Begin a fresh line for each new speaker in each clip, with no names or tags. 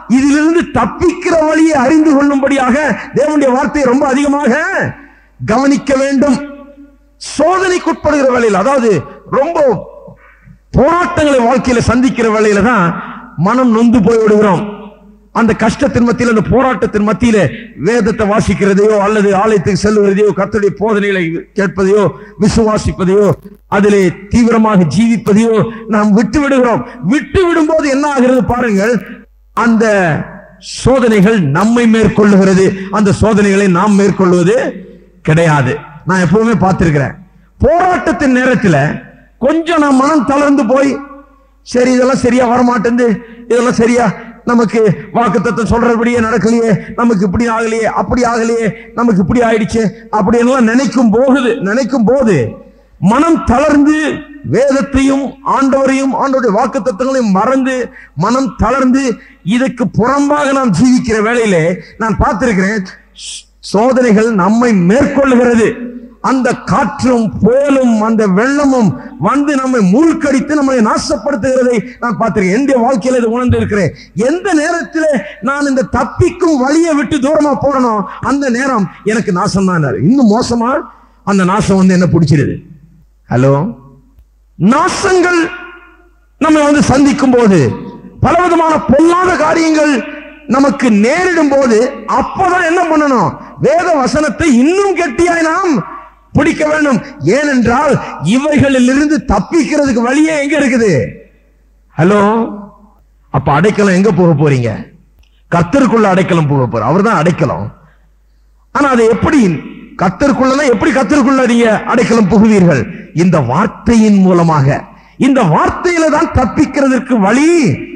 இதிலிருந்து தப்பிக்கிற வழியை அறிந்து கொள்ளும்படியாக தேவனுடைய வார்த்தையை ரொம்ப அதிகமாக கவனிக்க வேண்டும் சோதனைக்குட்படுகிற வேலையில் அதாவது ரொம்ப போராட்டங்களை வாழ்க்கையில சந்திக்கிற வேலையில தான் மனம் நொந்து போய் விடுகிறோம் அந்த கஷ்டத்தின் மத்தியில் அந்த போராட்டத்தின் மத்தியில வேதத்தை வாசிக்கிறதையோ அல்லது ஆலயத்துக்கு செல்லுவதையோ கர்த்தருடைய போதனைகளை கேட்பதையோ விசுவாசிப்பதையோ அதிலே தீவிரமாக ஜீவிப்பதையோ நாம் விட்டு விடுகிறோம் விட்டு விடும்போது என்ன ஆகிறது பாருங்கள் அந்த சோதனைகள் நம்மை மேற்கொள்ளுகிறது அந்த சோதனைகளை நாம் மேற்கொள்வது கிடையாது நான் எப்பவுமே பார்த்திருக்கிறேன் போராட்டத்தின் நேரத்துல கொஞ்சம் நான் மனம் தளர்ந்து போய் சரி இதெல்லாம் சரியா வரமாட்டேங்குது இதெல்லாம் சரியா நமக்கு வாக்குத்தத்தை சொல்றபடியே நடக்கலையே நமக்கு இப்படி ஆகலையே அப்படி ஆகலையே நமக்கு இப்படி ஆயிடுச்சு அப்படி எல்லாம் நினைக்கும் போகுது நினைக்கும் போது மனம் தளர்ந்து வேதத்தையும் ஆண்டவரையும் ஆண்டவருடைய வாக்கு தத்துவங்களையும் மறந்து மனம் தளர்ந்து இதுக்கு புறம்பாக நாம் ஜீவிக்கிற வேளையிலே நான் பார்த்திருக்கிறேன் சோதனைகள் நம்மை மேற்கொள்ளுகிறது அந்த காற்றும் புயலும் அந்த வெள்ளமும் வந்து நம்மை மூழ்கடித்து நம்மை நாசப்படுத்துகிறதை நான் பார்த்திருக்கேன் என்னுடைய வாழ்க்கையில இது உணர்ந்து இருக்கிறேன் எந்த நேரத்தில் நான் இந்த தப்பிக்கும் வழியை விட்டு தூரமா போறனோ அந்த நேரம் எனக்கு நாசம் தான் இன்னும் மோசமா அந்த நாசம் வந்து என்ன பிடிச்சிருது ஹலோ நாசங்கள் நம்ம வந்து சந்திக்கும் போது பலவிதமான பொல்லாத காரியங்கள் நமக்கு நேரிடும் போது அப்பதான் என்ன பண்ணணும் வேத வசனத்தை இன்னும் கெட்டியாய் நாம் பிடிக்க வேண்டும் ஏனென்றால் இவைகளில் இருந்து தப்பிக்கிறதுக்கு வழியே எங்க இருக்குது ஹலோ அப்ப அடைக்கலம் எங்க போக போறீங்க கத்தருக்குள்ள அடைக்கலம் போக போற அவர்தான் அடைக்கலம் ஆனா அதை எப்படி கத்தருக்குள்ள எப்படி கத்தருக்குள்ள நீங்க அடைக்கலம் புகுவீர்கள் இந்த வார்த்தையின் மூலமாக இந்த வார்த்தையில தான் தப்பிக்கிறதுக்கு வழி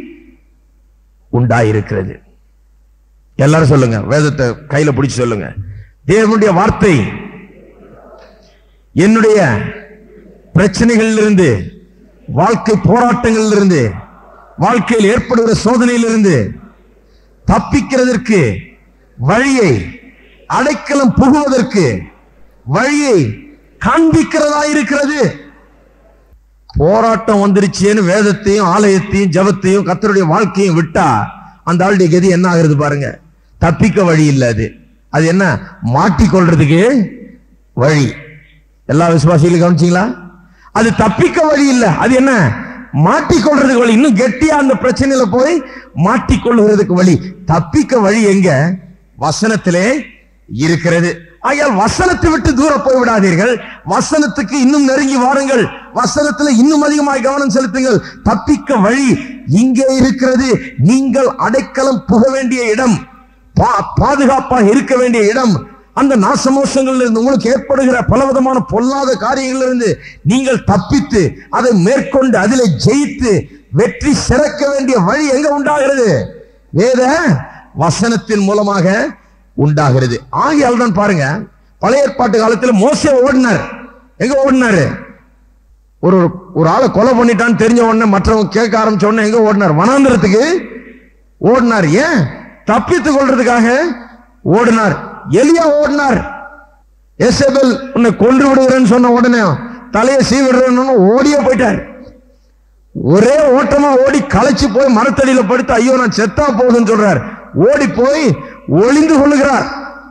உண்டாயிருக்கிறது எல்லாரும் சொல்லுங்க வேதத்தை கையில பிடிச்சு சொல்லுங்க தேவனுடைய வார்த்தை என்னுடைய பிரச்சனைகளில் இருந்து வாழ்க்கை போராட்டங்களில் இருந்து வாழ்க்கையில் ஏற்படுகிற சோதனையிலிருந்து தப்பிக்கிறதற்கு வழியை அடைக்கலம் புகுவதற்கு வழியை காண்பிக்கிறதா இருக்கிறது போராட்டம் வந்துருச்சேன்னு வேதத்தையும் ஆலயத்தையும் ஜபத்தையும் கத்தருடைய வாழ்க்கையும் விட்டா அந்த ஆளுடைய கதி என்ன ஆகுறது பாருங்க தப்பிக்க வழி இல்லை அது அது என்ன மாட்டிக்கொள்றதுக்கு வழி எல்லா விசுவாசிகளும் கவனிச்சீங்களா அது தப்பிக்க வழி இல்லை அது என்ன மாட்டிக்கொள்றதுக்கு வழி இன்னும் கெட்டியா அந்த பிரச்சனையில போய் மாட்டிக்கொள்கிறதுக்கு வழி தப்பிக்க வழி எங்க வசனத்திலே இருக்கிறது ஆகையால் வசனத்தை விட்டு தூர போய் விடாதீர்கள் வசனத்துக்கு இன்னும் நெருங்கி வாருங்கள் வசனத்துல இன்னும் அதிகமாய் கவனம் செலுத்துங்கள் தப்பிக்க வழி இங்கே இருக்கிறது நீங்கள் அடைக்கலம் புக வேண்டிய இடம் பா- பாதுகாப்பாக இருக்க வேண்டிய இடம் அந்த நாசமோசங்கள்ல இருந்து உங்களுக்கு ஏற்படுகிற பலவிதமான பொல்லாத காரியங்களில் இருந்து நீங்கள் தப்பித்து அதை மேற்கொண்டு அதிலே ஜெயித்து வெற்றி சிறக்க வேண்டிய வழி எங்க உண்டாகிறது வேத வசனத்தின் மூலமாக உண்டாகிறது ஆகையால் தான் பாருங்க பழைய ஏற்பாட்டு காலத்தில் மோசே ஓடினார் எங்க ஓடினாரு ஒரு ஒரு ஆளை கொலை பண்ணிட்டான்னு தெரிஞ்ச உடனே மற்றவங்க கேட்க ஆரம்பிச்ச உடனே எங்க ஓடினார் வனாந்திரத்துக்கு ஓடினார் ஏன் தப்பித்துக் கொள்றதுக்காக ஓடினார் எலியா ஓடினார் எசபெல் உன்னை கொன்று விடுகிறேன்னு சொன்ன உடனே தலையை சீவிடுறேன்னு ஓடியே போயிட்டார் ஒரே ஓட்டமா ஓடி களைச்சு போய் மரத்தடியில படுத்து ஐயோ நான் செத்தா போகுதுன்னு சொல்றார் ஓடி போய் ஒளிந்து கொள்ளுகிறார்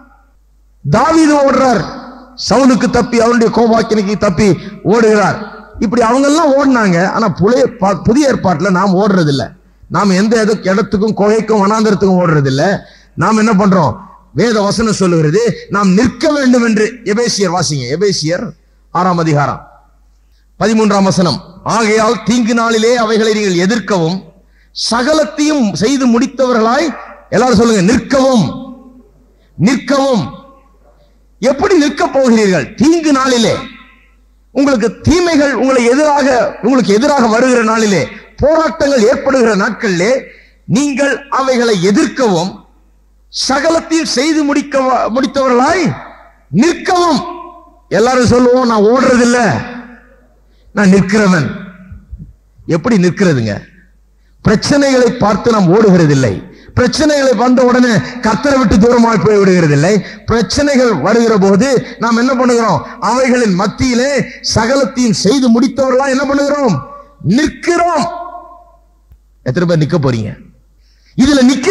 தாவீது ஓடுறார் சவுலுக்கு தப்பி அவனுடைய கோபாக்கினைக்கு தப்பி ஓடுகிறார் இப்படி அவங்க எல்லாம் ஓடினாங்க ஆனா புலைய பா- புதிய ஏற்பாட்டுல நாம் ஓடுறது இல்ல நாம் எந்த எது இடத்துக்கும் குகைக்கும் வனாந்தரத்துக்கும் ஓடுறது இல்ல நாம் என்ன பண்றோம் வேத வசனம் சொல்லுகிறது நாம் நிற்க வேண்டும் என்று எபேசியர் வாசிங்க எபேசியர் ஆறாம் அதிகாரம் பதிமூன்றாம் வசனம் ஆகையால் தீங்கு நாளிலே அவைகளை நீங்கள் எதிர்க்கவும் சகலத்தையும் செய்து முடித்தவர்களாய் எல்லாரும் சொல்லுங்க நிற்கவும் நிற்கவும் எப்படி நிற்க போகிறீர்கள் தீங்கு நாளிலே உங்களுக்கு தீமைகள் உங்களை எதிராக உங்களுக்கு எதிராக வருகிற நாளிலே போராட்டங்கள் ஏற்படுகிற நாட்களிலே நீங்கள் அவைகளை எதிர்க்கவும் சகலத்தையும் செய்து முடிக்க முடித்தவர்களாய் நிற்கவும் எல்லாரும் சொல்லுவோம் நான் ஓடுறதில்ல நான் நிற்கிறவன் எப்படி நிற்கிறதுங்க பிரச்சனைகளை பார்த்து நாம் ஓடுகிறதில்லை பிரச்சனைகளை வந்த உடனே கத்தரை விட்டு தூரமாய் போய் விடுகிறதில்லை பிரச்சனைகள் வருகிற போது நாம் என்ன பண்ணுகிறோம் அவைகளின் மத்தியிலே சகலத்தையும் செய்து முடித்தவர்களா என்ன பண்ணுகிறோம் நிற்கிறோம் எத்தனை பேர் நிக்க போறீங்க இதுல நிக்க